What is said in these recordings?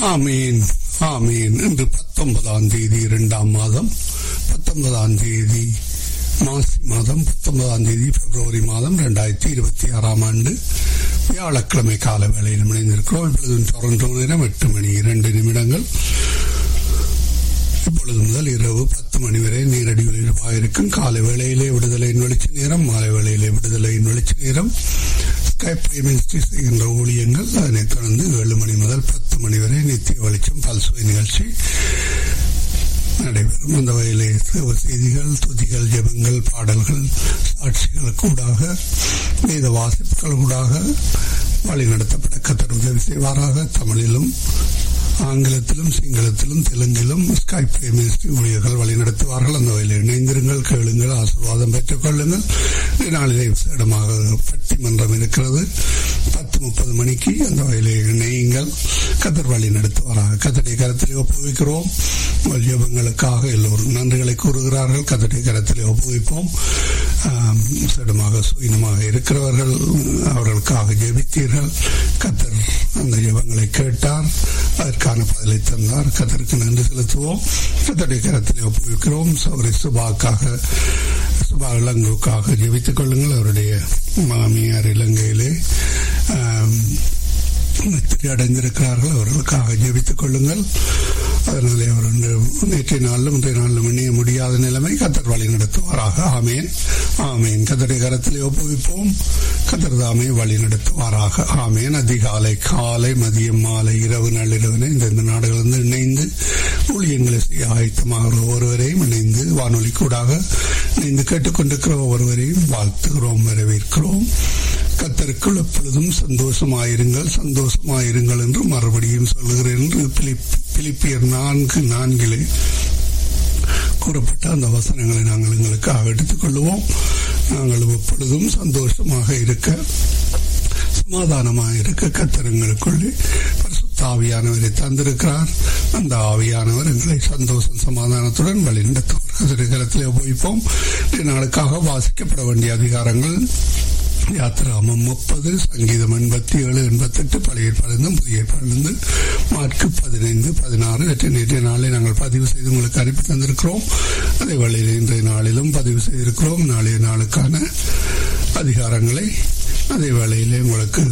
ஆமீன் ஆமீன் இன்று பத்தொன்பதாம் தேதி இரண்டாம் மாதம் பத்தொன்பதாம் தேதி மாசி மாதம் பத்தொன்பதாம் தேதி பிப்ரவரி மாதம் இரண்டாயிரத்தி இருபத்தி ஆறாம் ஆண்டு வியாழக்கிழமை கால வேளையில் இணைந்திருக்கிறோம் இப்பொழுது டொரண்டோ நேரம் எட்டு மணி இரண்டு நிமிடங்கள் இப்பொழுது முதல் இரவு பத்து மணி வரை நேரடி ஒளிபரப்பாயிருக்கும் காலை வேளையிலே விடுதலையின் வெளிச்ச நேரம் மாலை வேளையிலே விடுதலையின் வெளிச்ச நேரம் ஸ்கைப் மினிஸ்ட்ரி செய்கின்ற ஊழியங்கள் அதனைத் தொடர்ந்து ஏழு மணி முதல் பத்து மணி வரை நித்திய வெளிச்சம் பல்சுவை நிகழ்ச்சி நடைபெறும் அந்த வகையிலே தேவ செய்திகள் துதிகள் ஜெபங்கள் பாடல்கள் சாட்சிகள் கூடாக வேத வாசிப்புகள் கூடாக வழிநடத்தப்பட கத்தர் உதவி செய்வாராக தமிழிலும் ஆங்கிலத்திலும் சிங்களத்திலும் தெலுங்கிலும் ஸ்கைப் மினிஸ்ட்ரி ஊழியர்கள் வழிநடத்துவார்கள் அந்த வகையில் இணைந்திருங்கள் கேளுங்கள் ஆசீர்வாதம் பெற்றுக் கொள்ளுங்கள் நாளிலே விசேடமாக பட்டிமன்றம் இருக்கிறது பத்து முப்பது மணிக்கு அந்த வகையிலே இணையுங்கள் கத்தர் வழி நடத்துவாராக கத்தடைய கரத்திலே ஒப்புவிக்கிறோம் உங்கள் ஜெபங்களுக்காக எல்லோரும் நன்றிகளை கூறுகிறார்கள் கத்தடைய கரத்திலே ஒப்புவிப்போம் விசேடமாக சுயினமாக இருக்கிறவர்கள் அவர்களுக்காக ஜெபித்தீர்கள் கத்தர் அந்த ஜெபங்களை கேட்டார் அதற்கான பதிலை தந்தார் கதருக்கு நன்றி செலுத்துவோம் கத்தடைய கரத்தில் ஒப்புவிக்கிறோம் சௌரி சுபாக்காக சுபா இளங்குக்காக ஜெபித்துக் கொள்ளுங்கள் அவருடைய மாமியார் இலங்கையிலே அடைந்திருக்கிறார்கள் அவர்களுக்காக ஜெபித்துக் கொள்ளுங்கள் அதனாலே அவர் நேற்றைய நாளிலும் இன்றைய நாளிலும் இணைய முடியாத நிலைமை கத்தர் வழி நடத்துவாராக ஆமேன் ஆமேன் கத்தரை கரத்திலே ஒப்புவிப்போம் கத்தர் தாமே வழி நடத்துவாராக ஆமேன் அதிகாலை காலை மதியம் மாலை இரவு நள்ளிரவினை இந்த நாடுகளிலிருந்து இணைந்து ஊழியங்களை செய்ய ஆயத்தமாகிற ஒருவரையும் இணைந்து வானொலி கூடாக இணைந்து கேட்டுக்கொண்டிருக்கிற ஒருவரையும் வாழ்த்துகிறோம் வரவேற்கிறோம் கத்தருக்குள் எப்பொழுதும் சந்தோஷமாயிருங்கள் சந்தோஷமாயிருங்கள் என்று மறுபடியும் சொல்லுகிறேன் என்று பிலிப்பியர் நான்கு நான்கிலே கூறப்பட்ட அந்த வசனங்களை நாங்கள் எங்களுக்காக எடுத்துக் கொள்வோம் நாங்கள் எப்பொழுதும் சந்தோஷமாக இருக்க சமாதானமாக இருக்க கத்தரங்களுக்குள்ளே ஆவியானவரை தந்திருக்கிறார் அந்த ஆவியானவர் எங்களை சந்தோஷம் சமாதானத்துடன் வழி நடத்துவார் கரத்தில் உபயோகிப்போம் நாளுக்காக வாசிக்கப்பட வேண்டிய அதிகாரங்கள் யாத்திராமம் முப்பது சங்கீதம் எண்பத்தி ஏழு எண்பத்தெட்டு பழைய ஏற்பாடு புதிய ஏற்பாடு மார்க்கு பதினைந்து பதினாறு வெற்றி நேற்றைய நாளை நாங்கள் பதிவு செய்து உங்களுக்கு அனுப்பி தந்திருக்கிறோம் அதே வழியில் இன்றைய நாளிலும் பதிவு செய்திருக்கிறோம் நாளைய நாளுக்கான அதிகாரங்களை அதே வேளையிலே உங்களுக்கு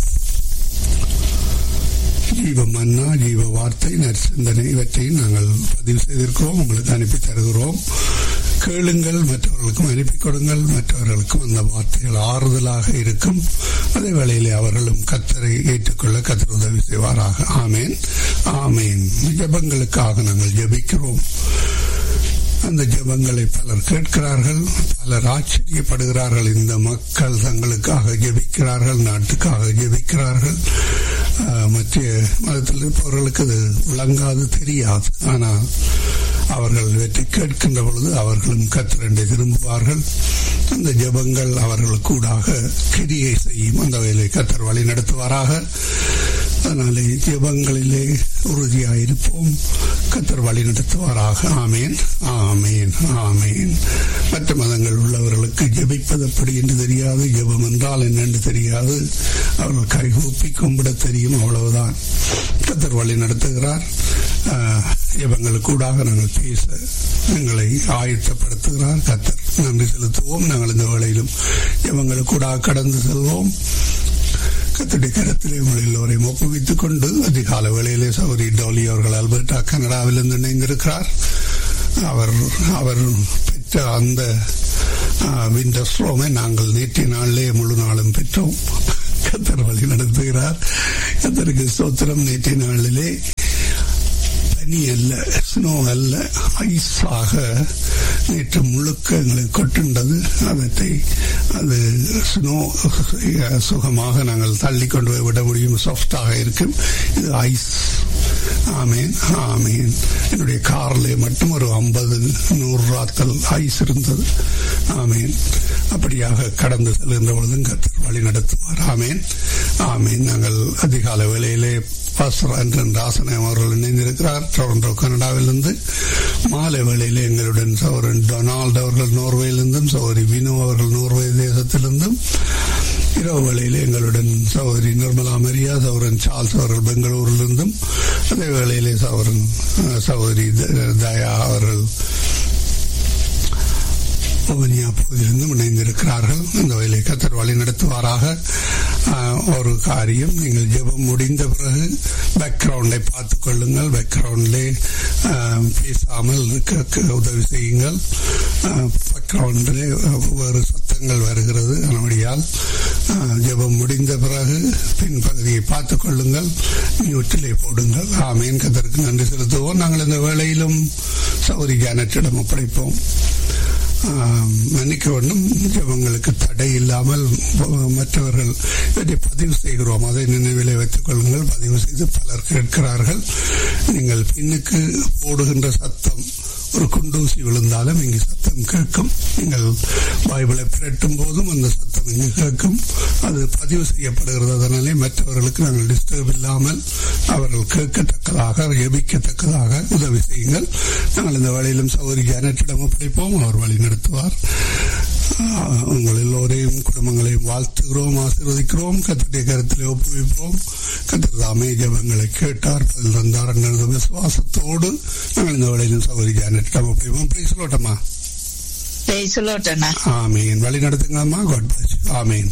ஜீவ மன்னா ஜீவ வார்த்தை நற்சிந்தனை இவற்றையும் நாங்கள் பதிவு செய்திருக்கிறோம் உங்களுக்கு அனுப்பி தருகிறோம் கேளுங்கள் மற்றவர்களுக்கும் அனுப்பி கொடுங்கள் மற்றவர்களுக்கும் அந்த வார்த்தைகள் ஆறுதலாக இருக்கும் அதே வேளையிலே அவர்களும் கத்தரை ஏற்றுக்கொள்ள கத்தர் உதவி செய்வாராக ஆமேன் ஆமேன் ஜபங்களுக்காக நாங்கள் ஜபிக்கிறோம் அந்த ஜபங்களை பலர் கேட்கிறார்கள் பலர் ஆச்சரியப்படுகிறார்கள் இந்த மக்கள் தங்களுக்காக ஜெபிக்கிறார்கள் நாட்டுக்காக ஜெபிக்கிறார்கள் மற்ற மதத்தில் இருப்பவர்களுக்கு அது விளங்காது தெரியாது ஆனால் அவர்கள் இவற்றை கேட்கின்ற பொழுது அவர்களும் கத்திரண்டை திரும்புவார்கள் அந்த ஜபங்கள் அவர்கள் கூடாக கிரியை செய்யும் அந்த வகையிலே கத்தர் வழி நடத்துவாராக அதனாலே ஜபங்களிலே உறுதியாயிருப்போம் கத்தர் வழி நடத்துவாராக ஆமேன் ஆமேன் ஆமேன் மற்ற மதங்கள் உள்ளவர்களுக்கு ஜபிப்பது எப்படி என்று தெரியாது ஜபம் என்றால் என்னென்று தெரியாது அவர்கள் கைகூப்பி கும்பிட தெரியும் அவ்வளவுதான் கத்தர் வழி நடத்துகிறார் ஜபங்களுக்கூடாக நாங்கள் பேச எங்களை ஆயத்தப்படுத்துகிறார் கத்தர் நன்றி செலுத்துவோம் நாங்கள் இந்த வேளையிலும் ஜபங்களுக்கூடாக கடந்து செல்வோம் கத்தடி கரத்திலே உங்கள் எல்லோரையும் ஒப்புவித்துக் கொண்டு அதிகால வேளையிலே சௌரி டோலி அவர்கள் அல்பர்டா கனடாவிலிருந்து இணைந்திருக்கிறார் அவர் அவர் பெற்ற அந்த விண்டர் ஸ்ட்ரோமை நாங்கள் நேற்றைய நாளிலே முழு நாளும் பெற்றோம் கத்தர் வழி நடத்துகிறார் கத்தருக்கு சோத்திரம் நேற்றைய நாளிலே பனி அல்ல ஸ்னோ அல்ல ஐஸாக நேற்று முழுக்க எங்களுக்கு கொட்டுண்டது அதத்தை அது ஸ்னோ சுகமாக நாங்கள் தள்ளி கொண்டு போய் விட முடியும் சாஃப்டாக இருக்கும் இது ஐஸ் ஆமேன் ஆமேன் என்னுடைய கார்ல மட்டும் ஒரு ஐம்பது நூறு ராத்தல் ஐஸ் இருந்தது ஆமேன் அப்படியாக கடந்து செல்கின்ற பொழுதும் கத்தர் வழி நடத்துவார் ஆமேன் ஆமேன் நாங்கள் அதிகால வேளையிலே பாஸ்டர் அன்றன் ராசனம் அவர்கள் இணைந்திருக்கிறார் டொரண்டோ கனடாவிலிருந்து மாலை வேளையிலே எங்களுடன் சௌரன் டொனால்டு அவர்கள் நோர்வேயிலிருந்தும் சௌரி வினு அவர்கள் நோர்வே தேசத்திலிருந்தும் இரவு வேளையில் எங்களுடன் சகோதரி நிர்மலா மரியா சௌரன் சார்ல்ஸ் அவர்கள் பெங்களூரிலிருந்தும் அதே வேளையிலே சௌரன் சகோதரி தயா அவர்கள் வவுனியா பகுதியிலிருந்தும் இணைந்திருக்கிறார்கள் இந்த வயலை கத்தர் வழி நடத்துவாராக ஒரு காரியம் நீங்கள் ஜெபம் முடிந்த பிறகு பேக்ரவுண்டை பார்த்துக் கொள்ளுங்கள் பேக்ரவுண்டிலே பேசாமல் இருக்க உதவி செய்யுங்கள் பேக்ரவுண்டிலே வேறு சத்தங்கள் வருகிறது அதனுடையால் ஜெபம் முடிந்த பிறகு பின்பகுதியை பார்த்துக் கொள்ளுங்கள் மியூட்டிலே போடுங்கள் ஆமேன் கத்தருக்கு நன்றி செலுத்துவோம் நாங்கள் இந்த வேளையிலும் சௌரி ஜானட்டிடம் ஒப்படைப்போம் மன்னிக்க வேண்டும் ஜபங்களுக்கு தடை இல்லாமல் மற்றவர்கள் இதை பதிவு செய்கிறோம் அதை நினைவிலே வைத்துக் கொள்ளுங்கள் பதிவு செய்து பலர் கேட்கிறார்கள் நீங்கள் பின்னுக்கு போடுகின்ற சத்தம் ஒரு குண்டூசி விழுந்தாலும் இங்கு சத்தம் கேட்கும் நீங்கள் பைபிளை பிரட்டும் போதும் அந்த சத்தம் இங்கு கேட்கும் அது பதிவு செய்யப்படுகிறது அதனாலே மற்றவர்களுக்கு நாங்கள் டிஸ்டர்ப் இல்லாமல் அவர்கள் கேட்கத்தக்கதாக எபிக்கத்தக்கதாக உதவி செய்யுங்கள் நாங்கள் இந்த வழியிலும் சௌரி ஜானட்டிடம் ஒப்படைப்போம் அவர் வழி நடத்துவார் உங்கள் எல்லோரையும் குடும்பங்களையும் வாழ்த்துகிறோம் ஆசீர்வதிக்கிறோம் கத்தருடைய கருத்திலே ஒப்புவிப்போம் கத்தர் தாமே ஜபங்களை கேட்டார் பதில் தந்தார் என்ற விசுவாசத்தோடு நாங்கள் இந்த வழியிலும் சௌரி ஜானட்டிடம் ஒப்படைப்போம் பிரைஸ் சொல்லட்டமா ஆமீன் வழி நடத்துங்கம்மா காட் பிளஸ் ஆமீன்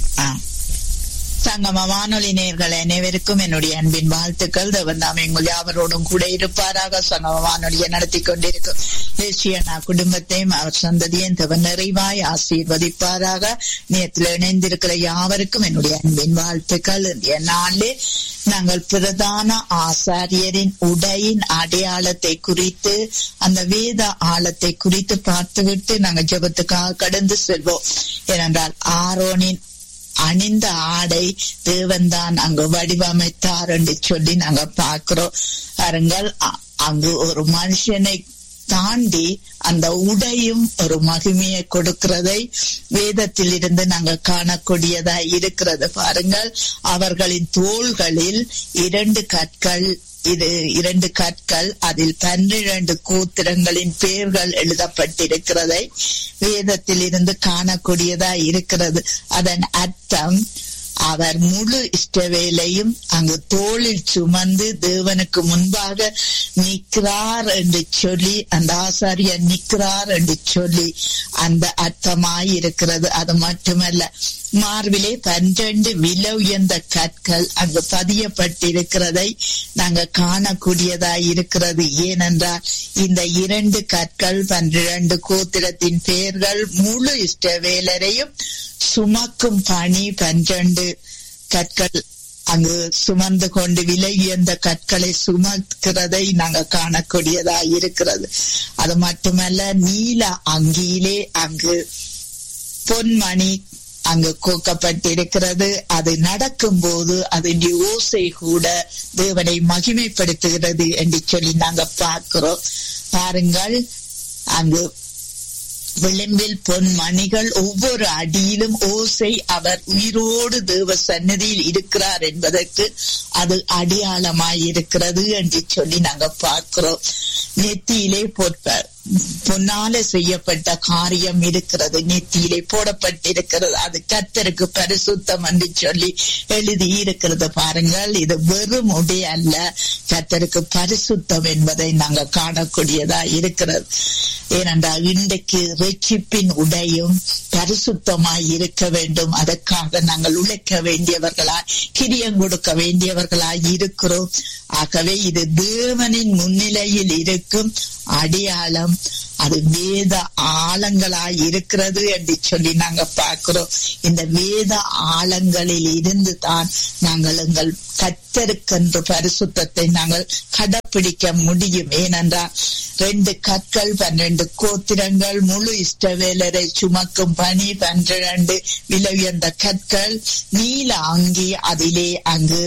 சங்கம வானொலி நேர்கள் அனைவருக்கும் என்னுடைய அன்பின் வாழ்த்துக்கள் தேவன் தாம் எங்கள் யாவரோடும் கூட இருப்பாராக சங்கம வானொலியை நடத்தி கொண்டிருக்கும் தேசியனா குடும்பத்தையும் அவர் சந்ததியும் தேவன் நிறைவாய் ஆசீர்வதிப்பாராக நேரத்தில் இணைந்திருக்கிற யாவருக்கும் என்னுடைய அன்பின் வாழ்த்துக்கள் இந்திய நாளிலே நாங்கள் பிரதான ஆசாரியரின் உடையின் அடையாளத்தை குறித்து அந்த வேத ஆழத்தை குறித்து பார்த்துவிட்டு நாங்கள் ஜபத்துக்காக கடந்து செல்வோம் ஏனென்றால் ஆரோனின் அணிந்த ஆடை தேவன்தான் அங்கு வடிவமைத்தார் என்று சொல்லி நாங்க பாக்குறோம் பாருங்கள் அங்கு ஒரு மனுஷனை தாண்டி அந்த உடையும் ஒரு மகிமையை கொடுக்கிறதை வேதத்தில் இருந்து நாங்கள் காணக்கூடியதா இருக்கிறது பாருங்கள் அவர்களின் தோள்களில் இரண்டு கற்கள் இது இரண்டு கற்கள் அதில் பன்னிரண்டு கூத்திரங்களின் பெயர்கள் எழுதப்பட்டிருக்கிறதை வேதத்தில் இருந்து காணக்கூடியதா இருக்கிறது அதன் அர்த்தம் அவர் முழு இஷ்டவேலையும் அங்கு தோளில் சுமந்து தேவனுக்கு முன்பாக நிற்கிறார் என்று சொல்லி அந்த ஆசாரியர் நிற்கிறார் என்று சொல்லி அந்த அர்த்தமாய் இருக்கிறது அது மட்டுமல்ல மார்பிலே பன்னிரண்டு விலை உயர்ந்த கற்கள் அங்கு பதியப்பட்டிருக்கிறதை நாங்க காணக்கூடியதாய் இருக்கிறது ஏனென்றால் இந்த இரண்டு கற்கள் பன்னிரண்டு கோத்திரத்தின் பெயர்கள் முழு இஷ்டவேலரையும் சுமக்கும் பணி பன்னிரண்டு கற்கள் அங்கு சுமந்து கொண்டு விலை உயர்ந்த கற்களை சுமக்கிறதை நாங்க காணக்கூடியதா இருக்கிறது அது மட்டுமல்ல நீல அங்கியிலே அங்கு பொன்மணி அங்கு கோக்கப்பட்டிருக்கிறது அது நடக்கும் போது அதன் ஓசை கூட தேவனை மகிமைப்படுத்துகிறது என்று சொல்லி நாங்க பார்க்கிறோம் பாருங்கள் அங்கு விளிம்பில் பொன் மணிகள் ஒவ்வொரு அடியிலும் ஓசை அவர் உயிரோடு தேவ சன்னதியில் இருக்கிறார் என்பதற்கு அது அடையாளமாய் இருக்கிறது என்று சொல்லி நாங்க பார்க்கிறோம் நெத்தியிலே பொற்ப பொன்னால செய்யப்பட்ட காரியம் இருக்கிறது நெத்தியிலே போடப்பட்டிருக்கிறது அது கத்தருக்கு பரிசுத்தம் என்று சொல்லி எழுதி இருக்கிறது பாருங்கள் இது வெறும் உடை அல்ல கத்தருக்கு பரிசுத்தம் என்பதை நாங்க காணக்கூடியதா இருக்கிறது ஏனென்றால் இன்றைக்கு ரட்சிப்பின் உடையும் பரிசுத்தமாய் இருக்க வேண்டும் அதற்காக நாங்கள் உழைக்க வேண்டியவர்களாய் கிரியம் கொடுக்க வேண்டியவர்களாய் இருக்கிறோம் ஆகவே இது தேவனின் முன்னிலையில் இருக்கும் அடையாளம் அது வேத ஆழங்களாய் இருக்கிறது என்று சொல்லி நாங்க பார்க்கிறோம் இந்த வேத ஆழங்களில் இருந்து தான் நாங்கள் எங்கள் கத்தருக்கென்று பரிசுத்தத்தை நாங்கள் கடைப்பிடிக்க முடியும் ஏனென்றால் ரெண்டு கற்கள் பன்னிரண்டு கோத்திரங்கள் முழு இஷ்டவேலரை சுமக்கும் பணி பன்னிரண்டு விலை உயர்ந்த கற்கள் நீல அங்கி அதிலே அங்கு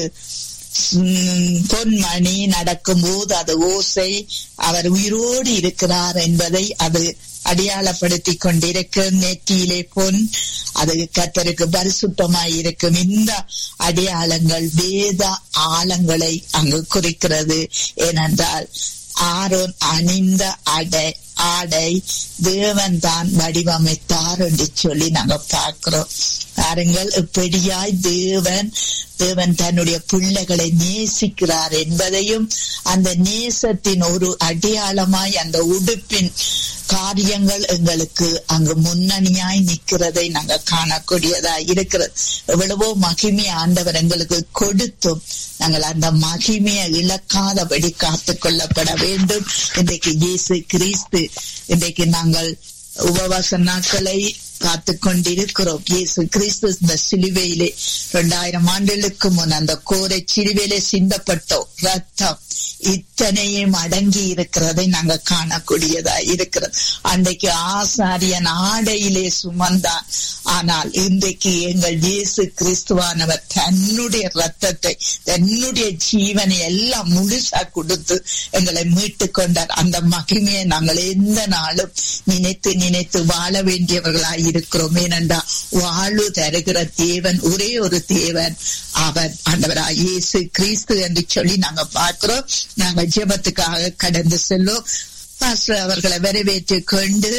பொன்மணி நடக்கும் போது அது ஓசை அவர் உயிரோடு இருக்கிறார் என்பதை அது அடையாளப்படுத்தி கொண்டிருக்கும் நெற்றியிலே பொன் அது கத்தருக்கு பரிசுத்தமாய் இருக்கும் இந்த அடையாளங்கள் வேத ஆழங்களை அங்கு குறிக்கிறது ஏனென்றால் ஆரோன் அணிந்த அடை ஆடை தேவன் தான் வடிவமைத்தார் என்று சொல்லி நாங்க பார்க்கிறோம் பாருங்கள் இப்படியாய் தேவன் தேவன் தன்னுடைய பிள்ளைகளை நேசிக்கிறார் என்பதையும் அந்த நேசத்தின் ஒரு அடையாளமாய் அந்த உடுப்பின் காரியங்கள் எங்களுக்கு அங்கு முன்னணியாய் நிற்கிறதை நாங்க காணக்கூடியதா இருக்கிறது எவ்வளவோ மகிமை ஆண்டவர் எங்களுக்கு கொடுத்தும் நாங்கள் அந்த மகிமையை இழக்காதபடி காத்து கொள்ளப்பட வேண்டும் இன்றைக்கு இயேசு கிறிஸ்து இன்றைக்கு நாங்கள் உபவாச நாட்களை காத்து கொண்டிருக்கிறோம் இயேசு கிறிஸ்து இந்த சிலுவையிலே இரண்டாயிரம் ஆண்டுகளுக்கு முன் அந்த கோரை சிலுவையிலே சிந்தப்பட்டோம் ரத்தம் இத்தனையும் அடங்கி இருக்கிறதை நாங்க காணக்கூடியதா இருக்கிறது அன்றைக்கு ஆசாரியன் ஆடையிலே சுமந்தான் ஆனால் இன்றைக்கு எங்கள் இயேசு கிறிஸ்துவானவர் தன்னுடைய ரத்தத்தை தன்னுடைய ஜீவனை எல்லாம் முழுசா கொடுத்து எங்களை மீட்டு கொண்டார் அந்த மகிமையை நாங்கள் எந்த நாளும் நினைத்து நினைத்து வாழ வேண்டியவர்களாய் இருக்கிறோம் ஏனென்றா வாழ்வு தருகிற தேவன் ஒரே ஒரு தேவன் அவர் ஆண்டவராய் இயேசு கிறிஸ்து என்று சொல்லி நாங்க பார்க்கிறோம் நாங்க ஜெபத்துக்காக கடந்து செல்லும் பாஸ்டர் அவர்களை வரவேற்று கொண்டு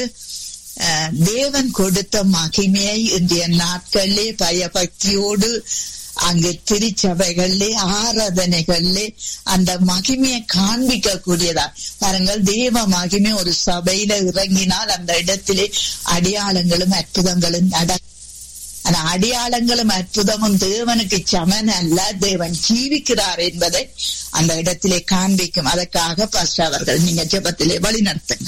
தேவன் கொடுத்த மகிமையை இன்றைய நாட்களிலே பயபக்தியோடு அங்கு திருச்சபைகளிலே ஆராதனைகளிலே அந்த மகிமையை காண்பிக்க கூடியதா பாருங்கள் தேவ மகிமை ஒரு சபையில இறங்கினால் அந்த இடத்திலே அடையாளங்களும் அற்புதங்களும் நட அந்த அடையாளங்களும் அற்புதமும் தேவனுக்கு சமன் அல்ல தேவன் ஜீவிக்கிறார் என்பதை அந்த இடத்திலே காண்பிக்கும் அதற்காக பாஸ்டர் அவர்கள் நீங்க ஜெபத்திலே வழி நடத்துங்க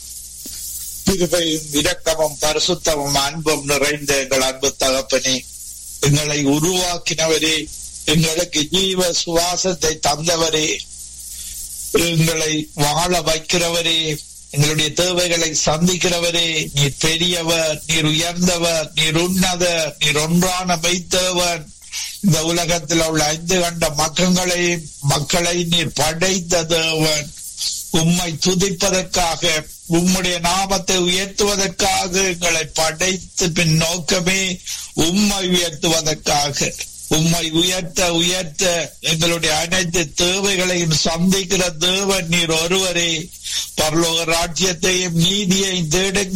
கிருபையும் இரக்கமும் பரிசுத்தமும் அன்பும் நிறைந்த எங்கள் அன்பு தகப்பனே எங்களை உருவாக்கினவரே எங்களுக்கு ஜீவ சுவாசத்தை தந்தவரே எங்களை வாழ வைக்கிறவரே எங்களுடைய தேவைகளை சந்திக்கிறவரே நீர் பெரியவர் நீர் உயர்ந்தவர் நீர் உன்னதர் நீர் ஒன்றான மெய்த்தேவன் இந்த உலகத்தில் உள்ள ஐந்து கண்ட மக்கங்களை மக்களை நீர் படைத்த தேவன் உம்மை துதிப்பதற்காக உம்முடைய நாமத்தை உயர்த்துவதற்காக எங்களை படைத்து பின் நோக்கமே உம்மை உயர்த்துவதற்காக உம்மை உயர்த்த உயர்த்த எங்களுடைய அனைத்து தேவைகளையும் சந்திக்கிற தேவன் நீர் ஒருவரே பரலோக ராஜ்யத்தையும் நீதியையும் தேடுங்க